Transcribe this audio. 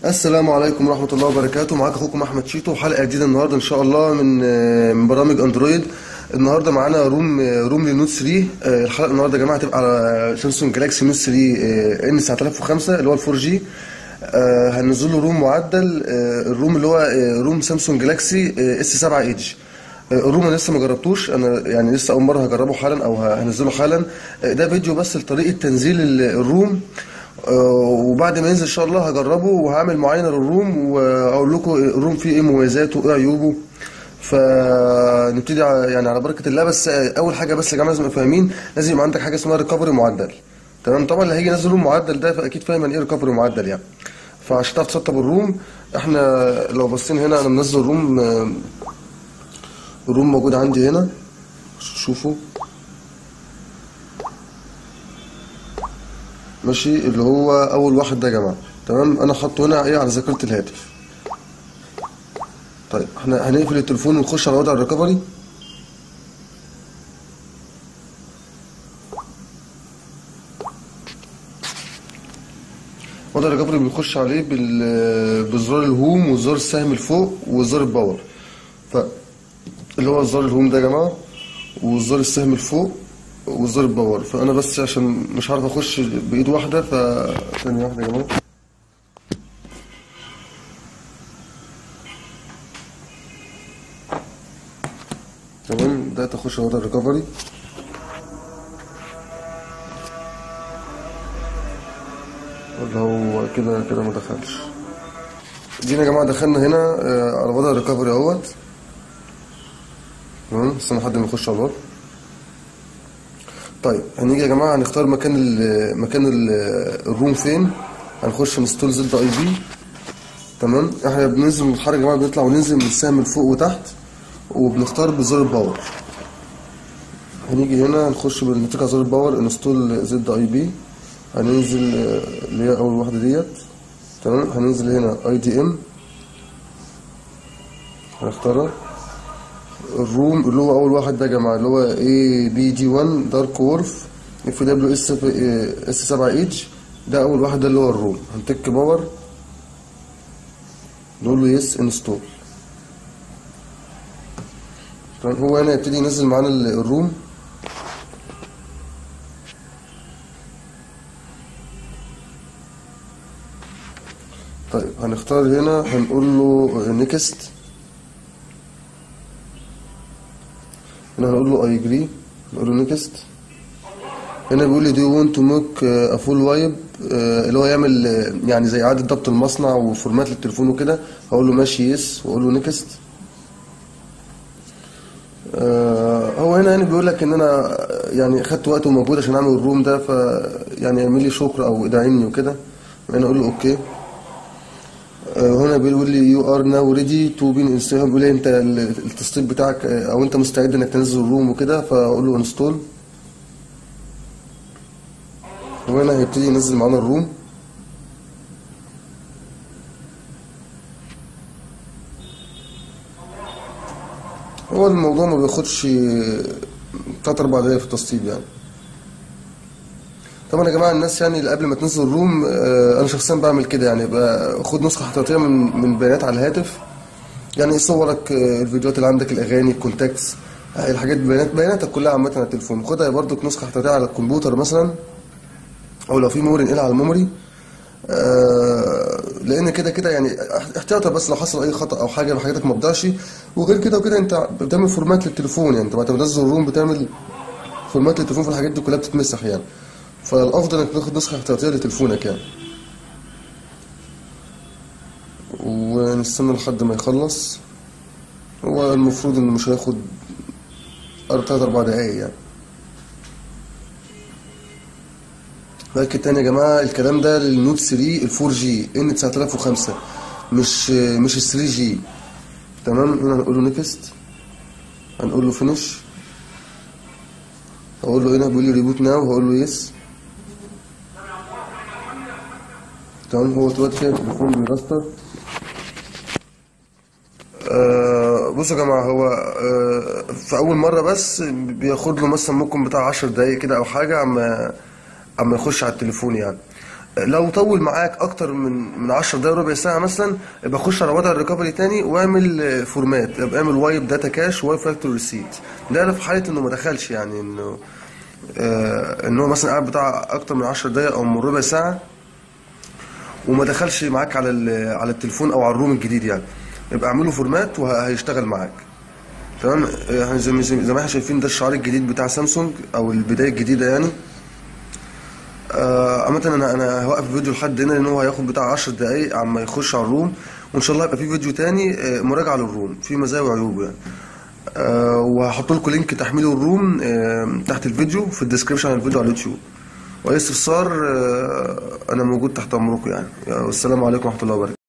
السلام عليكم ورحمة الله وبركاته معاك أخوكم أحمد شيتو حلقة جديدة النهاردة إن شاء الله من من برامج أندرويد النهاردة معانا روم روم للنوت 3 الحلقة النهاردة يا جماعة هتبقى على سامسونج جالاكسي نوت 3 ان 9005 اللي هو الفور جي هننزل له روم معدل آه، الروم اللي هو آه، روم سامسونج جالاكسي اس 7 ايدج الروم انا لسه ما جربتوش انا يعني لسه اول مره هجربه حالا او هنزله حالا آه، ده فيديو بس لطريقه تنزيل ال- الروم آه، وبعد ما ينزل ان شاء الله هجربه وهعمل معاينه للروم واقول لكم الروم فيه ايه مميزاته وايه عيوبه فنبتدي ع- يعني على بركه الله بس آه، اول حاجه بس يا جماعه لازم نبقى فاهمين لازم يبقى عندك حاجه اسمها ريكفري معدل تمام طبعا اللي هيجي ينزل روم معدل ده فاكيد فاهم يعني ايه ريكفري معدل يعني فعشان تعرف تسطب الروم احنا لو بصين هنا انا منزل روم آه، الروم موجود عندي هنا شوفوا ماشي اللي هو اول واحد ده يا جماعه تمام انا حاطه هنا ايه على ذاكره الهاتف طيب احنا هنقفل التليفون ونخش على وضع الريكفري وضع الريكفري بنخش عليه بال بزرار الهوم وزرار السهم الفوق وزرار الباور ف اللي هو زرار الهوم ده يا جماعه وزرار السهم الفوق وزرار الباور فانا بس عشان مش عارف اخش بايد واحده ف ثانيه واحده يا جماعه تمام بدات اخش على وضع الريكفري ولا هو كده كده ما دخلش جينا يا جماعه دخلنا هنا آه، على وضع الريكفري اهوت تمام استنى لحد ما يخش على الباب طيب هنيجي يا جماعه هنختار مكان ال مكان ال الروم فين هنخش نستول زد اي بي تمام احنا بننزل ونتحرك يا جماعه بنطلع وننزل من السهم من فوق وتحت وبنختار بزر الباور هنيجي هنا هنخش بنتك على زر الباور انستول زد اي بي هننزل آه، اللي هي اول واحده ديت تمام هننزل هنا اي دي ام هنختارها الروم اللي هو اول واحد ده يا جماعه اللي هو اي بي جي 1 دارك وورف اف دبليو اس اس 7 ايدج ده اول واحد ده اللي هو الروم هنتك باور نقول له يس انستول تمام هو هنا يبتدي ينزل معانا ال- الروم طيب هنختار هنا هنقول له نيكست هنا هنقول له اي اجري نقول له نيكست هنا بيقول لي دو يو ونت تو ميك ا فول وايب اللي هو يعمل آه، يعني زي اعاده ضبط المصنع وفورمات للتليفون وكده هقول له ماشي يس واقول له نيكست هو هنا يعني بيقول لك ان انا يعني خدت وقت ومجهود عشان اعمل الروم ده ف يعني اعمل لي شكر او ادعمني وكده انا اقول له اوكي آه، هنا بيقول لي يو ار ناو ريدي تو بين انستول بيقول لي انت ال- التسطيب بتاعك آه، او انت مستعد انك تنزل الروم وكده فاقول له انستول وهنا هيبتدي ينزل معانا الروم هو الموضوع ما بياخدش تلات اربع دقايق في التسطيب يعني طبعا يا جماعه الناس يعني اللي قبل ما تنزل الروم آه، انا شخصيا بعمل كده يعني باخد نسخه احتياطيه من من بيانات على الهاتف يعني صورك آه، الفيديوهات اللي عندك الاغاني الكونتاكتس آه، الحاجات بيانات بياناتك كلها عامه على التليفون خدها برضك نسخه احتياطيه على الكمبيوتر مثلا او لو في ميموري انقلها على الميموري آه، لان كده كده يعني احتياطا بس لو حصل اي خطا او حاجه حاجتك ما تضيعش وغير كده وكده انت بتعمل فورمات للتليفون يعني انت بعد ما تنزل الروم بتعمل فورمات للتليفون فالحاجات دي كلها بتتمسح يعني فالافضل انك تاخد نسخه احتياطيه لتليفونك يعني ونستنى لحد ما يخلص هو المفروض انه مش هياخد تلات اربع دقايق يعني باكد تاني يا جماعه الكلام ده للنوت 3 ال 4 جي ان 9005 مش مش ال 3 جي تمام هنا هنقول له نيكست هنقول له فينيش هقول له هنا بيقول لي ريبوت ناو هقول له يس تمام هو دلوقتي كده التليفون بيرستر آه بصوا يا جماعه هو آه في اول مره بس بياخد له مثلا ممكن بتاع 10 دقايق كده او حاجه اما اما يخش على التليفون يعني لو طول معاك اكتر من من 10 دقايق ربع ساعه مثلا يبقى خش على وضع الريكفري تاني واعمل آه، فورمات يبقى اعمل وايب داتا كاش وايب فاكتور ريسيت ده في حاله انه ما دخلش يعني انه آه ان هو مثلا قاعد بتاع اكتر من 10 دقايق او من ربع ساعه وما دخلش معاك على ال- على التليفون او على الروم الجديد يعني يبقى اعمله فورمات وهيشتغل معاك تمام يعني زي ما زي ما احنا شايفين ده الشعار الجديد بتاع سامسونج او البدايه الجديده يعني آه، عامة انا انا هوقف الفيديو لحد هنا لان هو هياخد بتاع 10 دقايق عما يخش على الروم وان شاء الله هيبقى في فيديو تاني آه، مراجعة للروم في مزايا وعيوب يعني آه، وهحط لكم لينك تحميل الروم آه، تحت الفيديو في الديسكربشن على الفيديو على اليوتيوب واي استفسار آه، انا موجود تحت امركم يعني والسلام عليكم ورحمة الله وبركاته